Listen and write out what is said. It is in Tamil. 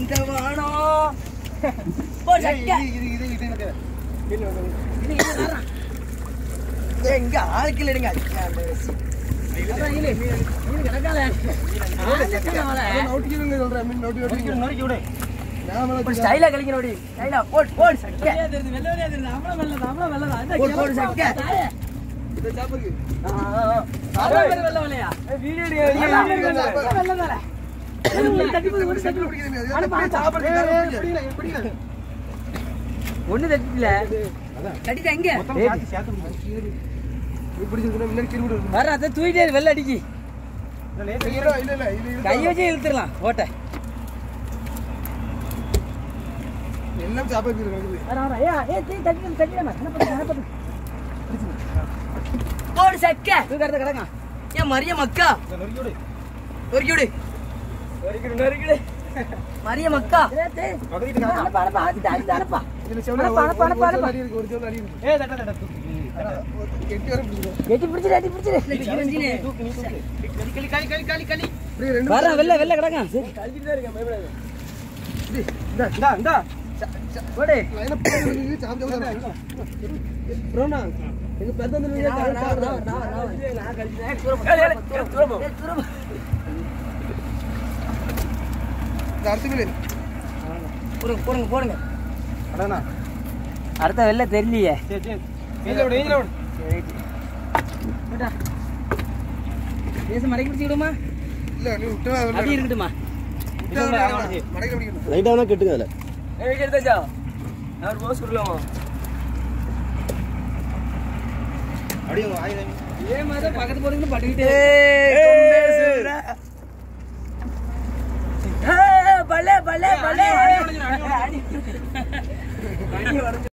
இந்த வானம் போ சக்க எங்க ஆளுக்கு எடுங்க ஸ்டைலா கழிக்கணும் ஸ்டைலா போட் போட் சக்க போட் போட் சக்க ஒண்ணு தட்டில தட்டிட்ட எங்க வர அத தூக்கிட்டே இரு, வெள்ள அடிக்கி கை வச்சு இழுத்துடலாம் ஓட்ட எல்லாம் சாப்பாடு வர வர ஏ ஏ தீ தட்டி தட்டிடமா என்ன பண்ணு என்ன பண்ணு போடு சக்க தூக்கறத கிடங்க ஏன் மரிய மக்கா நொறுக்கிவிடு நொறுக்கிவிடு மரிய மக்கா அனுப்பா அனுப்பா ஆத்திட்டு ஆத்திட்டு அனுப்பா அனுப்பா அனுப்பா அனுப்பா அனுப்பா எட்டி பிடிச்சிரு எட்டி பிடிச்சிரு வர வெள்ள வெள்ள கிடங்க போடு போடுங்க போடுங்க போடுங்க அடுத்த வெள்ள தெரியலையே பேச மடக்கி பிடிச்சி விடுமா அப்படி இருக்கட்டுமா லைட்டா வேணா கெட்டுங்க அதுல எடுத்தாச்சா நான் போஸ் கொடுக்கலாமா இதே மாதிரி தான் பக்கத்து போடுங்க பட்டுக்கிட்டே பலே பலே பலே